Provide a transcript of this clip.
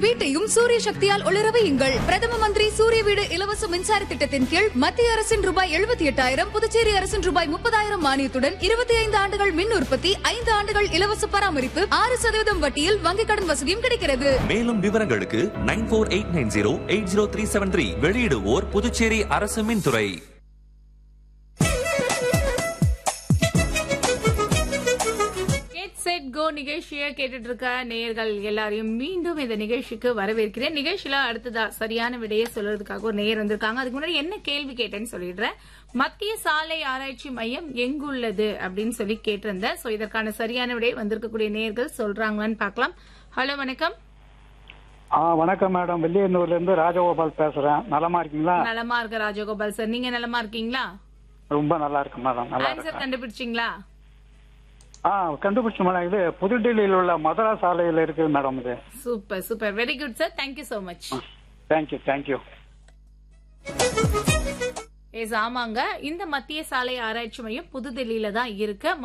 வீட்டையும் சூரிய சக்தியால் ஒளிர வையுங்கள் பிரதம மந்திரி சூரிய வீடு இலவச மின்சார திட்டத்தின் கீழ் மத்திய அரசின் ரூபாய் எழுபத்தி எட்டாயிரம் புதுச்சேரி அரசின் ரூபாய் முப்பதாயிரம் மானியத்துடன் இருபத்தி ஐந்து ஆண்டுகள் மின் உற்பத்தி ஐந்து ஆண்டுகள் இலவச பராமரிப்பு ஆறு சதவீதம் வட்டியில் வங்கிக் கடன் வசதியும் கிடைக்கிறது மேலும் விவரங்களுக்கு nine four eight nine zero eight zero three seven three வெளியிடுவோர் புதுச்சேரி அரசு மின்துறை கெட் செட் கோ நிகழ்ச்சியை கேட்டுட்டு இருக்க நேயர்கள் எல்லாரையும் மீண்டும் இந்த நிகழ்ச்சிக்கு வரவேற்கிறேன் நிகழ்ச்சியில அடுத்ததா சரியான விடையை சொல்றதுக்காக ஒரு நேயர் வந்திருக்காங்க அதுக்கு முன்னாடி என்ன கேள்வி கேட்டேன்னு சொல்லிடுறேன் மத்திய சாலை ஆராய்ச்சி மையம் எங்குள்ளது அப்படின்னு சொல்லி கேட்டிருந்தேன் சோ இதற்கான சரியான விடை வந்திருக்கக்கூடிய நேயர்கள் சொல்றாங்களான்னு பார்க்கலாம் ஹலோ வணக்கம் ஆ வணக்கம் மேடம் வெள்ளியனூர்ல இருந்து ராஜகோபால் பேசுறேன் நலமா இருக்கீங்களா நலமா இருக்க ராஜகோபால் சார் நீங்க நலமா இருக்கீங்களா ரொம்ப நல்லா இருக்கு மேடம் நல்லா ஆன்சர் இருக்கு கண்டுபிடிச்சிங்களா ஆ கண்டுபிடிச்ச மேடம் இது புதுடெல்லியில் உள்ள மதுரா சாலையில் இருக்குது மேடம் இது super super very good sir thank you so much thank you thank you yes ஆமாங்க இந்த மத்திய சாலை ஆராய்ச்சி மையம் புதுதில்லியில தான் இருக்கு